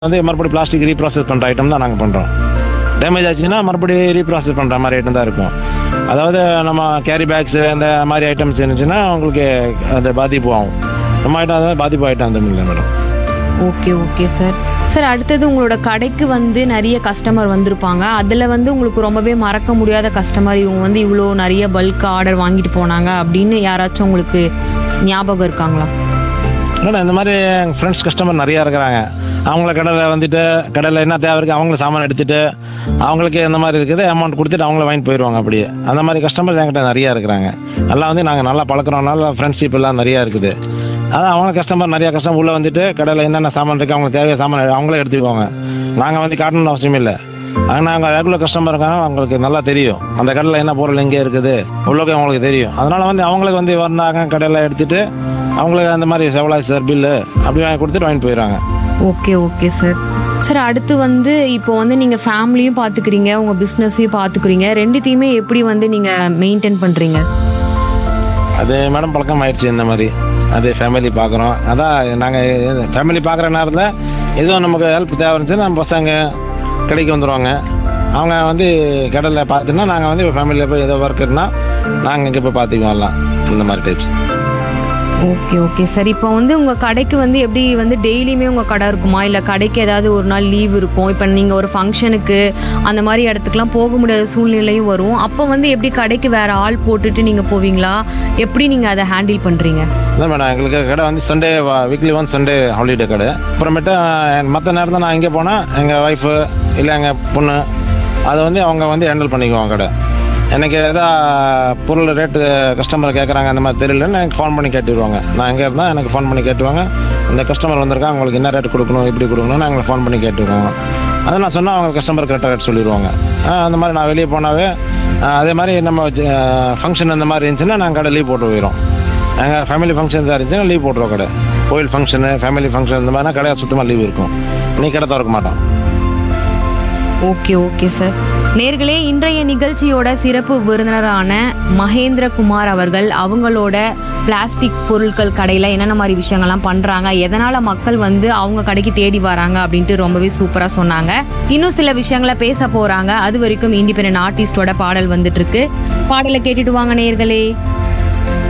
வந்து மறுபடியும் plastic reprocess பண்ணுற ஐட்டம் தான் நாங்கள் பண்ணுறோம் டேமேஜ் ஆச்சுன்னா மறுபடியும் ரீப்ராசஸ் பண்ணுற மாதிரி ஐட்டம் தான் இருக்கும் அதாவது நம்ம கேரி பேக்ஸ் அந்த மாதிரி ஐட்டம்ஸ் இருந்துச்சுன்னா உங்களுக்கு அந்த பாதிப்பு ஆகும் நம்ம ஐட்டம் அதாவது பாதிப்பு ஐட்டம் அந்த இல்லை madam okay okay sir sir அடுத்தது உங்களோட கடைக்கு வந்து நிறைய கஸ்டமர் வந்திருப்பாங்க அதில் வந்து உங்களுக்கு ரொம்பவே மறக்க முடியாத கஸ்டமர் இவங்க வந்து இவ்வளோ நிறைய பல்க் ஆர்டர் வாங்கிட்டு போனாங்க அப்படின்னு யாராச்சும் உங்களுக்கு ஞாபகம் இருக்காங்களா இல்லைண்ணா இந்த மாதிரி எங்கள் ஃப்ரெண்ட்ஸ் கஸ்டமர் நிறையா இருக்கிறாங்க அவங்கள கடையில் வந்துட்டு கடையில் என்ன தேவை இருக்குது அவங்கள சாமான் எடுத்துட்டு அவங்களுக்கு இந்த மாதிரி இருக்குது அமௌண்ட் கொடுத்துட்டு அவங்கள வாங்கிட்டு போயிடுவாங்க அப்படியே அந்த மாதிரி கஸ்டமர் என்கிட்ட நிறையா இருக்கிறாங்க எல்லாம் வந்து நாங்கள் நல்லா பழக்கிறோம்னால ஃப்ரெண்ட்ஷிப் எல்லாம் நிறையா இருக்குது அதான் அவங்க கஸ்டமர் நிறைய கஸ்டமர் உள்ளே வந்துட்டு கடையில் என்னென்ன சாமான் இருக்குது அவங்களுக்கு தேவையான சாமான் அவங்களே எடுத்துக்குவாங்க நாங்கள் வந்து காட்டணும்னு அவசியம் இல்லை ஆனால் நாங்கள் ரெகுலர் கஸ்டமர் இருக்காங்க அவங்களுக்கு நல்லா தெரியும் அந்த கடையில் என்ன பொருள் எங்கே இருக்குது உள்ளுக்கு அவங்களுக்கு தெரியும் அதனால வந்து அவங்களுக்கு வந்து வந்தாங்க கடையில் எடுத்துட்டு அவங்களுக்கு அந்த மாதிரி எவ்வளோ சார் பில்லு அப்படி வாங்கி கொடுத்துட்டு வாங்கிட்டு போயிடுறாங்க ஓகே ஓகே சார் சார் அடுத்து வந்து இப்போ வந்து நீங்கள் ஃபேமிலியும் பார்த்துக்கிறீங்க உங்கள் பிஸ்னஸையும் பார்த்துக்கிறீங்க ரெண்டுத்தையுமே எப்படி வந்து நீங்கள் மெயின்டைன் பண்ணுறீங்க அது மேடம் பழக்கம் ஆயிடுச்சு இந்த மாதிரி அது ஃபேமிலி பார்க்குறோம் அதான் நாங்கள் ஃபேமிலி பார்க்குற நேரத்தில் எதுவும் நமக்கு ஹெல்ப் தேவை இருந்துச்சுன்னா நம்ம பசங்க கடைக்கு வந்துடுவாங்க அவங்க வந்து கடையில் பார்த்துன்னா நாங்கள் வந்து ஃபேமிலியில் போய் ஏதோ ஒர்க் இருந்தால் நாங்கள் இங்கே போய் பார்த்துக்குவோம் எல்லாம் இந்த மாதிரி டைப்ஸ் ஓகே ஓகே சார் இப்போ வந்து உங்க கடைக்கு வந்து எப்படி வந்து டெய்லியுமே உங்க கடை இருக்குமா இல்ல கடைக்கு ஏதாவது ஒரு நாள் லீவ் இருக்கும் இப்போ நீங்க ஒரு ஃபங்க்ஷனுக்கு அந்த மாதிரி இடத்துக்குலாம் போக முடியாத சூழ்நிலையும் வரும் அப்போ வந்து எப்படி கடைக்கு வேற ஆள் போட்டுட்டு நீங்க போவீங்களா எப்படி நீங்க அதை ஹேண்டில் பண்றீங்க இல்லை மேடம் எங்களுக்கு கடை வந்து Sunday weekly one Sunday holiday கடை அப்புறமேட்டு மற்ற நேரத்தில் நான் இங்கே போனால் எங்கள் ஒய்ஃபு இல்லை எங்கள் பொண்ணு அதை வந்து அவங்க வந்து ஹேண்டில் பண்ணிக்குவாங்க கடை எனக்கு எதா பொருள் ரேட்டு கஸ்டமர் கேட்குறாங்க அந்த மாதிரி தெரியலன்னு எனக்கு ஃபோன் பண்ணி கேட்டுருவாங்க நான் எங்கே இருந்தால் எனக்கு ஃபோன் பண்ணி கேட்டுவாங்க இந்த கஸ்டமர் வந்திருக்காங்க உங்களுக்கு என்ன ரேட் கொடுக்கணும் எப்படி கொடுக்கணும்னு எங்களை ஃபோன் பண்ணி கேட்டுருவாங்க அதை நான் சொன்னால் அவங்க கஸ்டமர் கரெக்டாக ரேட் சொல்லிடுவாங்க ஆ, அந்த மாதிரி நான் வெளியே போனாவே ஆ, அதே மாதிரி நம்ம ஃபங்க்ஷன் அந்த மாதிரி இருந்துச்சுன்னா நாங்கள் கடை லீவ் போட்டு போயிடும் எங்கள் ஃபேமிலி ஃபங்க்ஷன் தான் இருந்துச்சுன்னா லீவ் போட்டுருவோம் கடை கோயில் ஃபங்க்ஷனு ஃபேமிலி ஃபங்க்ஷன் இந்த மாதிரினா கடையாக சுத்தமாக லீவ் இருக்கும் நீ கடை திறக்க மாட்டோம் ஓகே ஓகே சார் நேர்களே இன்றைய நிகழ்ச்சியோட சிறப்பு விருந்தினரான மகேந்திரகுமார் அவர்கள் அவங்களோட பிளாஸ்டிக் பொருட்கள் கடையில என்னென்ன மாதிரி விஷயங்கள்லாம் பண்றாங்க எதனால மக்கள் வந்து அவங்க கடைக்கு தேடி வராங்க அப்படின்ட்டு ரொம்பவே சூப்பரா சொன்னாங்க இன்னும் சில விஷயங்களை பேச போறாங்க அது வரைக்கும் இண்டிபெண்டன்ட் ஆர்டிஸ்டோட பாடல் வந்துட்டு இருக்கு பாடலை கேட்டுட்டு வாங்க நேர்களே